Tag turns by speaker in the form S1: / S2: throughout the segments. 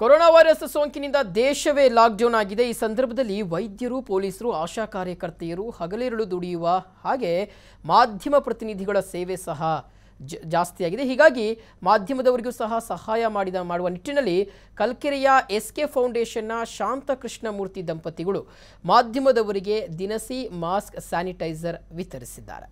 S1: corona virus ಸೋಂಕಿನಿಂದ ದೇಶವೇ lockdown ಆಗಿದೆ ಈ ಸಂದರ್ಭದಲ್ಲಿ ವೈದ್ಯರು ಪೊಲೀಸರು ಆಶಾ ಕಾರ್ಯಕರ್ತೆಯರು ಹಗಲಿರುಳು ದುಡಿಯುವ ಹಾಗೆ ಮಾಧ್ಯಮ ಪ್ರತಿನಿಧಿಗಳ ಸೇವೆ ಸಹ ಜ ಜಾಸ್ತಿಯಾಗಿದೆ ಹೀಗಾಗಿ ಮಾಧ್ಯಮದವರಿಗೂ ಸಹ ಸಹಾಯ ಮಾಡಿದ ಮಾಡುವ ನಿಟ್ಟಿನಲ್ಲಿ ಕಲ್ಕೆರೆಯ ಎಸ್ ಕೆ ಫೌಂಡೇಶನ್ನ ಶಾಂತ ಕೃಷ್ಣಮೂರ್ತಿ ದಂಪತಿಗಳು ಮಾಧ್ಯಮದವರಿಗೆ ದಿನಸಿ ಮಾಸ್ಕ್ ಸ್ಯಾನಿಟೈಸರ್ ವಿತರಿಸಿದ್ದಾರೆ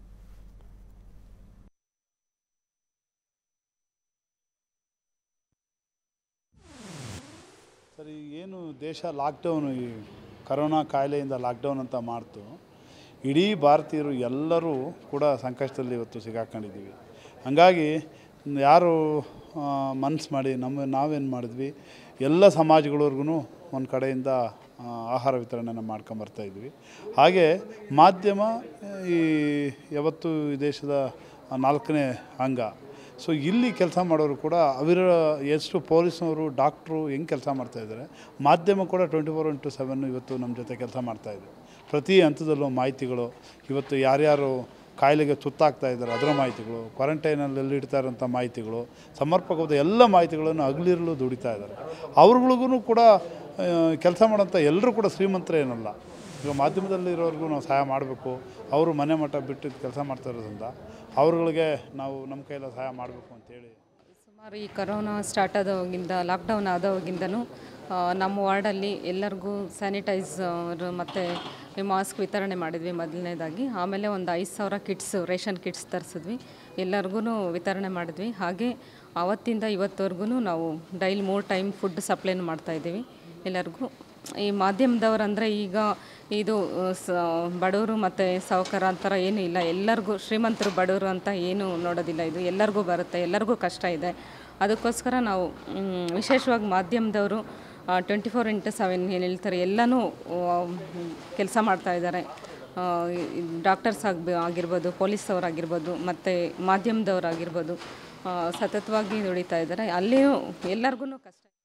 S2: ಸರಿ ಏನು ದೇಶ ಲಾಕ್ಡೌನ್ ಈ ಕರೋನಾ ಕಾಯಿಲೆಯಿಂದ ಲಾಕ್ಡೌನ್ ಅಂತ ಮಾಡ್ತು ಇಡೀ ಭಾರತೀಯರು ಎಲ್ಲರೂ ಕೂಡ ಸಂಕಷ್ಟದಲ್ಲಿ ಇವತ್ತು ಸಿಗಾಕೊಂಡಿದ್ದೀವಿ ಹಾಗಾಗಿ ಯಾರು ಮನ್ಸು ಮಾಡಿ ನಮ್ಮ ನಾವೇನು ಮಾಡಿದ್ವಿ ಎಲ್ಲ ಸಮಾಜಗಳವ್ರಿಗೂ ಒಂದು ಕಡೆಯಿಂದ ಆ, ಆಹಾರ ವಿತರಣೆನ ಮಾಡ್ಕೊಂಬರ್ತಾ ಇದ್ವಿ ಹಾಗೆ ಮಾಧ್ಯಮ ಈ ಯಾವತ್ತು ಈ ದೇಶದ ನಾಲ್ಕನೇ ಅಂಗ ಸೊ ಇಲ್ಲಿ ಕೆಲಸ ಮಾಡೋರು ಕೂಡ ಅವರ ಎಷ್ಟು ಪೊಲೀಸ್ನವರು ಡಾಕ್ಟ್ರು ಹೆಂಗೆ ಕೆಲಸ ಮಾಡ್ತಾಯಿದ್ದಾರೆ ಮಾಧ್ಯಮ ಕೂಡ ಟ್ವೆಂಟಿ ಫೋರ್ ಇಂಟು ಸೆವೆನ್ ಇವತ್ತು ನಮ್ಮ ಜೊತೆ ಕೆಲಸ ಮಾಡ್ತಾಯಿದೆ ಪ್ರತಿ ಹಂತದಲ್ಲೂ ಮಾಹಿತಿಗಳು ಇವತ್ತು ಯಾರ್ಯಾರು ಕಾಯಿಲೆಗೆ ತುತ್ತಾಗ್ತಾ ಇದ್ದಾರೆ ಅದರ ಮಾಹಿತಿಗಳು ಕ್ವಾರಂಟೈನಲ್ಲಿ ಎಲ್ಲಿಡ್ತಾ ಇರೋಂಥ ಮಾಹಿತಿಗಳು ಸಮರ್ಪಕವಾದ ಎಲ್ಲ ಮಾಹಿತಿಗಳನ್ನು ಹಗಲಿರಲು ದುಡಿತಾ ಇದ್ದಾರೆ ಅವ್ರುಗಳಿಗೂ ಕೂಡ ಕೆಲಸ ಮಾಡೋಂಥ ಎಲ್ಲರೂ ಕೂಡ ಶ್ರೀಮಂತರೇನಲ್ಲ ಈಗ ಮಾಧ್ಯಮದಲ್ಲಿರೋರ್ಗೂ ನಾವು ಸಹಾಯ ಮಾಡಬೇಕು ಅವರು ಮನೆ ಮಠ ಬಿಟ್ಟು ಕೆಲಸ ಮಾಡ್ತಾ ಇರೋದ್ರಿಂದ ಅವ್ರುಗಳಿಗೆ ನಾವು ನಮ್ಮ ಕೈಯಲ್ಲಿ ಸಹಾಯ ಮಾಡಬೇಕು ಅಂತೇಳಿ
S3: ಸುಮಾರು ಈ ಕರೋನಾ ಸ್ಟಾರ್ಟ್ ಆದವಾಗಿಂದ ಲಾಕ್ಡೌನ್ ಆದವಾಗಿಂದನೂ ಆ, ನಮ್ಮ ವಾರ್ಡಲ್ಲಿ ಎಲ್ಲರಿಗೂ ಸ್ಯಾನಿಟೈಸರ್ ಮತ್ತು ಮಾಸ್ಕ್ ವಿತರಣೆ ಮಾಡಿದ್ವಿ ಮೊದಲನೇದಾಗಿ ಆಮೇಲೆ ಒಂದು ಐದು ಸಾವಿರ ಕಿಟ್ಸ್ ರೇಷನ್ ಕಿಟ್ಸ್ ತರಿಸಿದ್ವಿ ಎಲ್ಲರಿಗೂ ವಿತರಣೆ ಮಾಡಿದ್ವಿ ಹಾಗೆ ಆವತ್ತಿಂದ ಇವತ್ತವರೆಗೂ ನಾವು ಡೈಲಿ ಮೂರು ಟೈಮ್ ಫುಡ್ ಸಪ್ಲೈನು ಮಾಡ್ತಾಯಿದ್ದೀವಿ ಎಲ್ಲರಿಗೂ ಈ ಮಾಧ್ಯಮದವ್ರು ಅಂದರೆ ಈಗ ಇದು ಆ, ಸ ಬಡವರು ಮತ್ತು ಸಾವುಕಾರ ಅಂತರ ಏನೂ ಇಲ್ಲ ಎಲ್ಲರಿಗೂ ಶ್ರೀಮಂತರು ಬಡವರು ಅಂತ ಏನೂ ನೋಡೋದಿಲ್ಲ ಇದು ಎಲ್ಲರಿಗೂ ಬರುತ್ತೆ ಎಲ್ಲರಿಗೂ ಕಷ್ಟ ಇದೆ ಅದಕ್ಕೋಸ್ಕರ ನಾವು ಮ್, ವಿಶೇಷವಾಗಿ ಮಾಧ್ಯಮದವರು ಟ್ವೆಂಟಿ ಫೋರ್ ಇಂಟು ಸೆವೆನ್ ಏನು ಹೇಳ್ತಾರೆ ಎಲ್ಲನೂ ಕೆಲಸ ಮಾಡ್ತಾ ಇದ್ದಾರೆ ಡಾಕ್ಟರ್ಸ್ ಆಗಿ ಆಗಿರ್ಬೋದು ಪೊಲೀಸವರಾಗಿರ್ಬೋದು ಮತ್ತು ಮಾಧ್ಯಮದವರಾಗಿರ್ಬೋದು ಆ, ಸತತವಾಗಿ ದುಡಿತಾ ಇದ್ದಾರೆ ಅಲ್ಲಿಯೂ ಎಲ್ಲರಿಗೂ ಕಷ್ಟ